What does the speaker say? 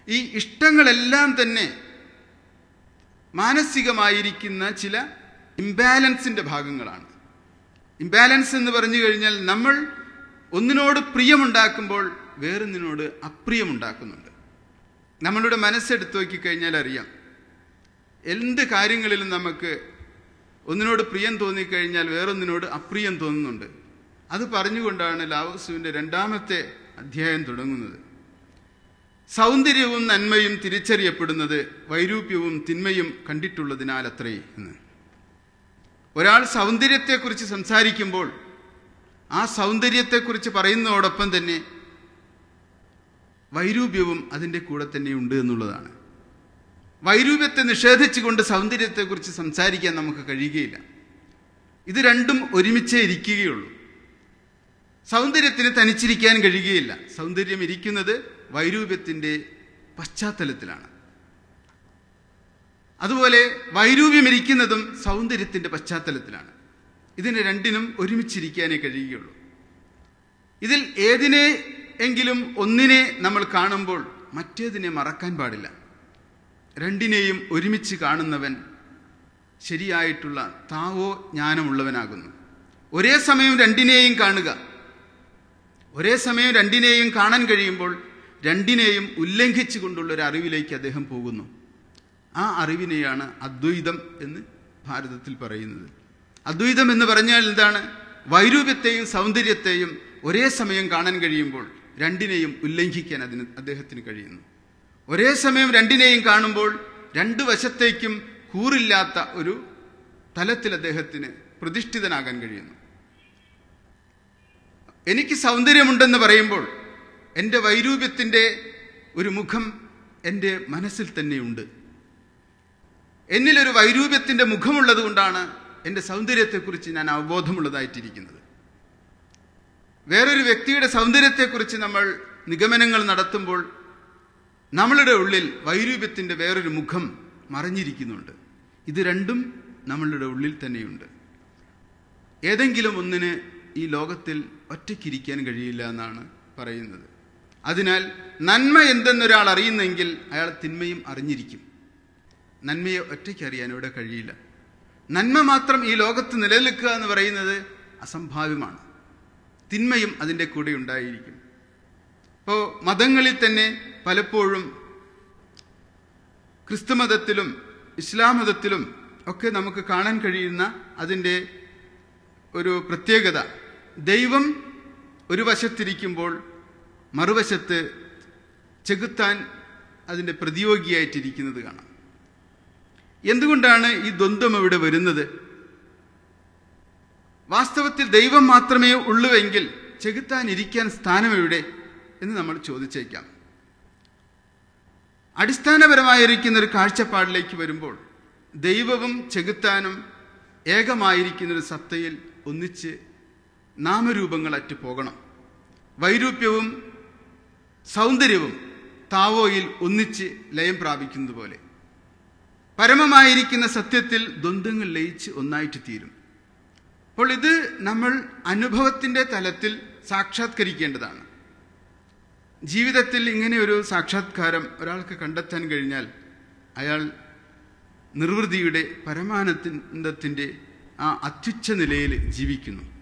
ഈ ഇഷ്ടങ്ങളെല്ലാം തന്നെ മാനസികമായിരിക്കുന്ന ചില ഇംബാലൻസിൻ്റെ ഭാഗങ്ങളാണ് ഇംബാലൻസ് എന്ന് പറഞ്ഞു കഴിഞ്ഞാൽ നമ്മൾ ഒന്നിനോട് പ്രിയമുണ്ടാക്കുമ്പോൾ വേറൊന്നിനോട് അപ്രിയമുണ്ടാക്കുന്നുണ്ട് നമ്മളുടെ മനസ്സെടുത്ത് നോക്കിക്കഴിഞ്ഞാൽ അറിയാം എന്ത് കാര്യങ്ങളിലും നമുക്ക് ഒന്നിനോട് പ്രിയം തോന്നിക്കഴിഞ്ഞാൽ വേറൊന്നിനോട് അപ്രിയം തോന്നുന്നുണ്ട് അത് പറഞ്ഞുകൊണ്ടാണ് ലാവോസുവിൻ്റെ രണ്ടാമത്തെ അധ്യായം തുടങ്ങുന്നത് സൗന്ദര്യവും നന്മയും തിരിച്ചറിയപ്പെടുന്നത് വൈരൂപ്യവും തിന്മയും കണ്ടിട്ടുള്ളതിനാൽ അത്രേ എന്ന് ഒരാൾ സൗന്ദര്യത്തെക്കുറിച്ച് സംസാരിക്കുമ്പോൾ ആ സൗന്ദര്യത്തെക്കുറിച്ച് പറയുന്നതോടൊപ്പം തന്നെ വൈരൂപ്യവും അതിൻ്റെ കൂടെ തന്നെ ഉണ്ട് എന്നുള്ളതാണ് വൈരൂപ്യത്തെ നിഷേധിച്ചുകൊണ്ട് സൗന്ദര്യത്തെക്കുറിച്ച് സംസാരിക്കാൻ നമുക്ക് കഴിയുകയില്ല ഇത് രണ്ടും ഒരുമിച്ചേ ഇരിക്കുകയുള്ളൂ സൗന്ദര്യത്തിന് തനിച്ചിരിക്കാൻ കഴിയുകയില്ല സൗന്ദര്യം ഇരിക്കുന്നത് വൈരൂപ്യത്തിൻ്റെ പശ്ചാത്തലത്തിലാണ് അതുപോലെ വൈരൂപ്യം ഇരിക്കുന്നതും സൗന്ദര്യത്തിൻ്റെ പശ്ചാത്തലത്തിലാണ് ഇതിന് രണ്ടിനും ഒരുമിച്ചിരിക്കാനേ കഴിയുകയുള്ളൂ ഇതിൽ ഏതിനെ എങ്കിലും ഒന്നിനെ നമ്മൾ കാണുമ്പോൾ മറ്റേതിനെ മറക്കാൻ പാടില്ല രണ്ടിനെയും ഒരുമിച്ച് കാണുന്നവൻ ശരിയായിട്ടുള്ള താവോ ജ്ഞാനമുള്ളവനാകുന്നു ഒരേ സമയം രണ്ടിനെയും കാണുക ഒരേ സമയം രണ്ടിനെയും കാണാൻ കഴിയുമ്പോൾ രണ്ടിനെയും ഉല്ലംഘിച്ചുകൊണ്ടുള്ള ഒരു അറിവിലേക്ക് അദ്ദേഹം പോകുന്നു ആ അറിവിനെയാണ് അദ്വൈതം എന്ന് ഭാരതത്തിൽ പറയുന്നത് അദ്വൈതം എന്ന് പറഞ്ഞാൽ എന്താണ് വൈരൂപ്യത്തെയും സൗന്ദര്യത്തെയും ഒരേ സമയം കാണാൻ കഴിയുമ്പോൾ രണ്ടിനെയും ഉല്ലംഘിക്കാൻ അതിന് അദ്ദേഹത്തിന് കഴിയുന്നു ഒരേ സമയം രണ്ടിനെയും കാണുമ്പോൾ രണ്ട് വശത്തേക്കും കൂറില്ലാത്ത ഒരു തലത്തിൽ അദ്ദേഹത്തിന് പ്രതിഷ്ഠിതനാകാൻ കഴിയുന്നു എനിക്ക് സൗന്ദര്യമുണ്ടെന്ന് പറയുമ്പോൾ എൻ്റെ വൈരൂപ്യത്തിൻ്റെ ഒരു മുഖം എൻ്റെ മനസ്സിൽ തന്നെയുണ്ട് എന്നിലൊരു വൈരൂപ്യത്തിൻ്റെ മുഖമുള്ളത് കൊണ്ടാണ് എൻ്റെ സൗന്ദര്യത്തെക്കുറിച്ച് ഞാൻ അവബോധമുള്ളതായിട്ടിരിക്കുന്നത് വേറൊരു വ്യക്തിയുടെ സൗന്ദര്യത്തെക്കുറിച്ച് നമ്മൾ നിഗമനങ്ങൾ നടത്തുമ്പോൾ നമ്മളുടെ ഉള്ളിൽ വൈരൂപ്യത്തിൻ്റെ വേറൊരു മുഖം മറഞ്ഞിരിക്കുന്നുണ്ട് ഇത് രണ്ടും നമ്മളുടെ ഉള്ളിൽ തന്നെയുണ്ട് ഏതെങ്കിലും ഒന്നിന് ഈ ലോകത്തിൽ ഒറ്റയ്ക്കിരിക്കാൻ കഴിയില്ല എന്നാണ് പറയുന്നത് അതിനാൽ നന്മ എന്തെന്നൊരാൾ അറിയുന്നെങ്കിൽ അയാൾ തിന്മയും അറിഞ്ഞിരിക്കും നന്മയെ ഒറ്റയ്ക്ക് അറിയാൻ ഇവിടെ കഴിയില്ല നന്മ മാത്രം ഈ ലോകത്ത് നിലനിൽക്കുക എന്ന് പറയുന്നത് അസംഭാവ്യമാണ് തിന്മയും അതിൻ്റെ കൂടെ ഉണ്ടായിരിക്കും ഇപ്പോൾ മതങ്ങളിൽ തന്നെ പലപ്പോഴും ക്രിസ്തുമതത്തിലും ഇസ്ലാം മതത്തിലും ഒക്കെ നമുക്ക് കാണാൻ കഴിയുന്ന അതിൻ്റെ ഒരു പ്രത്യേകത ദൈവം ഒരു വശത്തിരിക്കുമ്പോൾ മറുവശത്ത് ചെകുത്താൻ അതിൻ്റെ പ്രതിയോഗിയായിട്ടിരിക്കുന്നത് കാണാം എന്തുകൊണ്ടാണ് ഈ ദ്വന്ദ്വം ഇവിടെ വരുന്നത് വാസ്തവത്തിൽ ദൈവം മാത്രമേ ഉള്ളുവെങ്കിൽ ചെകുത്താൻ ഇരിക്കാൻ സ്ഥാനം എവിടെ എന്ന് നമ്മൾ ചോദിച്ചേക്കാം അടിസ്ഥാനപരമായിരിക്കുന്ന ഒരു കാഴ്ചപ്പാടിലേക്ക് വരുമ്പോൾ ദൈവവും ചെകുത്താനും ഏകമായിരിക്കുന്ന ഒരു സത്തയിൽ ഒന്നിച്ച് നാമരൂപങ്ങളറ്റ് പോകണം വൈരൂപ്യവും സൗന്ദര്യവും താവോയിൽ ഒന്നിച്ച് ലയം പ്രാപിക്കുന്നത് പോലെ പരമമായിരിക്കുന്ന സത്യത്തിൽ ദ്വന്ദ്ങ്ങൾ ലയിച്ച് ഒന്നായിട്ട് തീരും അപ്പോൾ ഇത് നമ്മൾ അനുഭവത്തിൻ്റെ തലത്തിൽ സാക്ഷാത്കരിക്കേണ്ടതാണ് ജീവിതത്തിൽ ഇങ്ങനെ ഒരു സാക്ഷാത്കാരം ഒരാൾക്ക് കണ്ടെത്താൻ കഴിഞ്ഞാൽ അയാൾ നിർവൃതിയുടെ പരമാനന്ദത്തിൻ്റെ ആ അത്യുച്ഛ നിലയിൽ ജീവിക്കുന്നു